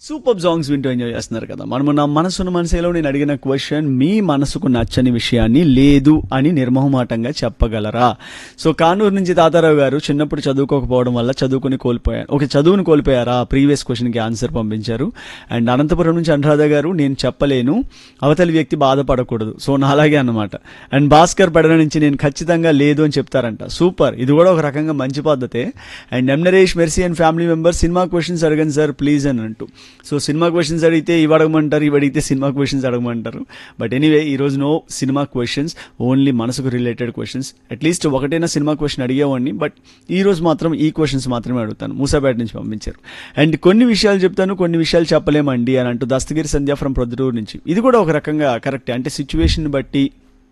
super songs వింటూ enjoy చేస్తున్నారు కదా మనము నా మనసున్న మనసులో నేను అడిగిన క్వశ్చన్ మీ మనసుకు నచ్చని విషయాన్ని లేదు అని నిర్మోహమాటంగా చెప్పగలరా సో కానూరు నుంచి తాతారావు గారు చిన్నప్పుడు చదువుకోకపోవడం వల్ల చదువుకుని కోల్పోయారు ఓకే చదువుని కోల్పోయారా ప్రీవియస్ క్వశ్చన్కి ఆన్సర్ పంపించారు అండ్ అనంతపురం నుంచి అనురాధ గారు నేను చెప్పలేను అవతలి వ్యక్తి బాధపడకూడదు సో నాలాగే అన్నమాట అండ్ భాస్కర్ పడన నుంచి నేను ఖచ్చితంగా లేదు అని చెప్తారంట సూపర్ ఇది కూడా ఒక రకంగా మంచి పద్ధతే and M Naresh Mercy and family member cinema questions అడగండి సార్ ప్లీజ్ అని అంటూ సో సినిమా క్వశ్చన్స్ అడిగితే ఇవి అడగమంటారు ఇవి అడిగితే సినిమా క్వశ్చన్స్ అడగమంటారు బట్ ఎనీవే ఈ రోజు నో సినిమా క్వశ్చన్స్ ఓన్లీ మనసుకు రిలేటెడ్ క్వశ్చన్స్ అట్లీస్ట్ ఒకటైనా సినిమా క్వశ్చన్ అడిగేవాడిని బట్ ఈ రోజు మాత్రం ఈ క్వశ్చన్స్ మాత్రమే అడుగుతాను మూసాపేట నుంచి పంపించారు అండ్ కొన్ని విషయాలు చెప్తాను కొన్ని విషయాలు చెప్పలేమండి అని అంటూ దస్తగిరి సంధ్య ఫ్రం ప్రొద్దుటూరు నుంచి ఇది కూడా ఒక రకంగా కరెక్ట్ అంటే సిచ్యువేషన్ బట్టి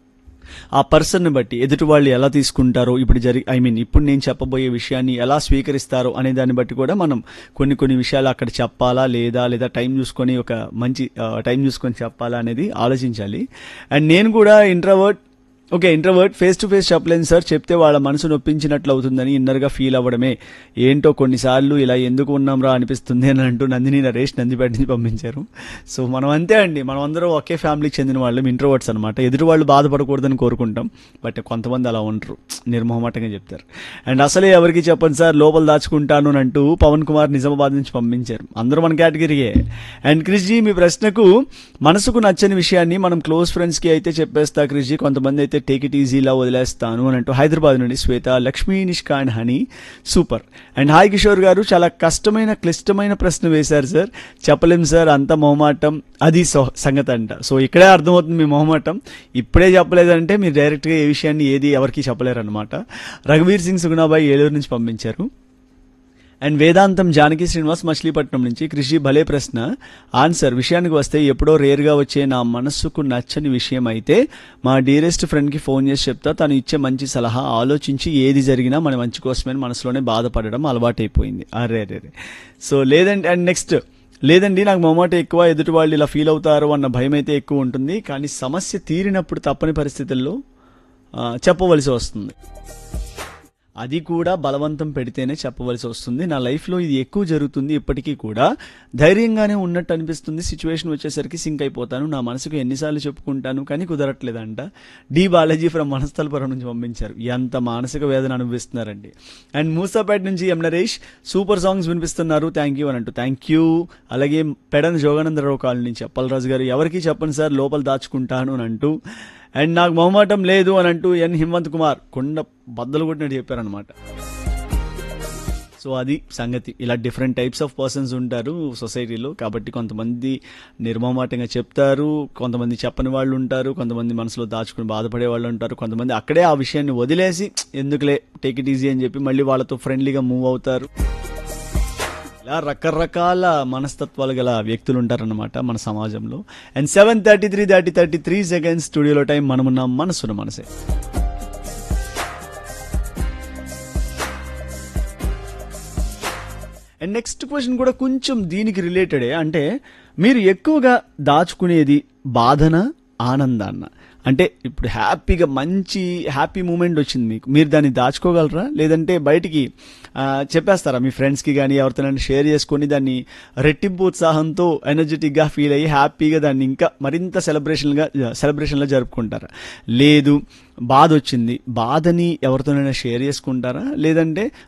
ఆ పర్సన్ బట్టి ఎదుటి వాళ్ళు ఎలా తీసుకుంటారో ఇప్పుడు జరి ఐ మీన్ ఇప్పుడు నేను చెప్పబోయే విషయాన్ని ఎలా స్వీకరిస్తారో అనే దాన్ని బట్టి కూడా మనం కొన్ని కొన్ని విషయాలు అక్కడ చెప్పాలా లేదా లేదా టైం చూసుకొని ఒక మంచి టైం చూసుకొని చెప్పాలా అనేది ఆలోచించాలి అండ్ నేను కూడా introvert okay introvert face to face చెప్పలేను సార్ చెప్తే వాళ్ళ మనసు నొప్పించినట్లు అవుతుందని ఇన్నర్గా ఫీల్ అవ్వడమే ఏంటో కొన్నిసార్లు ఇలా ఎందుకు ఉన్నాంరా అనిపిస్తుంది అని అంటూ నందిని నరేష్ నందిపేట నుంచి పంపించారు సో మనం అంతే అండి మనం అందరం ఒకే ఫ్యామిలీకి చెందిన వాళ్ళం ఇంట్రోవర్ట్స్ అనమాట ఎదుటి వాళ్ళు బాధపడకూడదని కోరుకుంటాం బట్ కొంతమంది అలా ఉండరు నిర్మోహమాటంగా చెప్తారు అండ్ అసలే ఎవరికి చెప్పండి సార్ లోపల దాచుకుంటాను అని అంటూ పవన్ కుమార్ నిజామాబాద్ నుంచి పంపించారు అందరూ మన కేటగిరీయే అండ్ క్రిష్జీ మీ ప్రశ్నకు మనసుకు నచ్చని విషయాన్ని మనం క్లోజ్ ఫ్రెండ్స్కి అయితే చెప్పేస్తా క్రిష్జీ కొంతమంది అయితే టేక్ ఇట్ ఈజీలా వదిలేస్తాను అని అంటూ హైదరాబాద్ నుండి Shweta Lakshmi Nishka and honey super and hi Kishore గారు చాలా కష్టమైన క్లిష్టమైన ప్రశ్న వేశారు సార్ చెప్పలేం సార్ అంత మొహమాటం అది సో సంగతి అంట సో ఇక్కడే అర్థమవుతుంది మీ మొహమాటం ఇప్పుడే చెప్పలేదంటే మీరు డైరెక్ట్గా ఏ విషయాన్ని ఏది ఎవరికి చెప్పలేరు అనమాట రఘువీర్ సింగ్ సుగుణాబాయి ఏలూరు నుంచి పంపించారు అండ్ వేదాంతం జానకి శ్రీనివాస్ మచిలీపట్నం నుంచి కృషి భలే ప్రశ్న ఆన్సర్ విషయానికి వస్తే ఎప్పుడో రేర్గా వచ్చే నా మనస్సుకు నచ్చని విషయం అయితే మా డియరెస్ట్ ఫ్రెండ్కి ఫోన్ చేసి చెప్తా తను ఇచ్చే మంచి సలహా ఆలోచించి ఏది జరిగినా మన మంచి కోసమే మనసులోనే బాధపడడం అలవాటైపోయింది అరే అరే అరే సో లేదండి అండ్ నెక్స్ట్ లేదండి నాకు మొమాట ఎక్కువ ఎదుటి వాళ్ళు ఇలా ఫీల్ అవుతారు అన్న భయం అయితే ఎక్కువ ఉంటుంది కానీ సమస్య తీరినప్పుడు తప్పని పరిస్థితుల్లో ఆ, చెప్పవలసి వస్తుంది అది కూడా బలవంతం పెడితేనే చెప్పవలసి వస్తుంది నా లైఫ్లో ఇది ఎక్కువ జరుగుతుంది ఇప్పటికీ కూడా ధైర్యంగానే ఉన్నట్టు అనిపిస్తుంది సిచ్యువేషన్ వచ్చేసరికి సింక్ అయిపోతాను నా మనసుకు ఎన్నిసార్లు చెప్పుకుంటాను కానీ కుదరట్లేదంట డి బాలాజీ ఫ్రమ్ మనస్థలపురం నుంచి పంపించారు ఎంత మానసిక వేదన అనుభవిస్తున్నారండి అండ్ మూసాపేట నుంచి ఎం నరేష్ సూపర్ సాంగ్స్ వినిపిస్తున్నారు థ్యాంక్ యూ అని అంటూ థ్యాంక్ యూ అలాగే పెడన్ జోగానందరావు కాలనీ నుంచి అప్పలరాజు గారు ఎవరికి చెప్పండి సార్ లోపల దాచుకుంటాను అని అంటూ అండ్ నాకు మొహమాటం లేదు అని అంటూ ఎన్ హిమంత్ కుమార్ కొండ బద్దలు కొట్టినట్టు చెప్పారనమాట సో అది సంగతి ఇలా డిఫరెంట్ టైప్స్ ఆఫ్ పర్సన్స్ ఉంటారు సొసైటీలో కాబట్టి కొంతమంది నిర్మమాటంగా చెప్తారు కొంతమంది చెప్పని వాళ్ళు ఉంటారు కొంతమంది మనసులో దాచుకుని బాధపడే వాళ్ళు ఉంటారు కొంతమంది అక్కడే ఆ విషయాన్ని వదిలేసి ఎందుకులే టేక్ ఇట్ ఈజీ అని చెప్పి మళ్ళీ వాళ్ళతో ఫ్రెండ్లీగా మూవ్ అవుతారు ఇలా రకరకాల మనస్తత్వాలు గల వ్యక్తులు ఉంటారన్నమాట మన సమాజంలో and seven thirty three thirty thirty three seconds స్టూడియోలో టైం మనమున్న మనసున్న మనసే అండ్ నెక్స్ట్ క్వశ్చన్ కూడా కొంచెం దీనికి రిలేటెడే అంటే మీరు ఎక్కువగా దాచుకునేది బాధన ఆనందాన్న అంటే ఇప్పుడు హ్యాపీగా మంచి హ్యాపీ మూమెంట్ వచ్చింది మీకు మీరు దాన్ని దాచుకోగలరా లేదంటే బయటికి ఆ, చెప్పేస్తారా మీ ఫ్రెండ్స్కి కానీ ఎవరితోనైనా షేర్ చేసుకొని దాన్ని రెట్టింపు ఉత్సాహంతో ఎనర్జెటిక్గా ఫీల్ అయ్యి హ్యాపీగా దాన్ని ఇంకా మరింత సెలబ్రేషన్గా సెలబ్రేషన్లో జరుపుకుంటారా లేదు బాధ వచ్చింది బాధని ఎవరితోనైనా షేర్ చేసుకుంటారా లేదంటే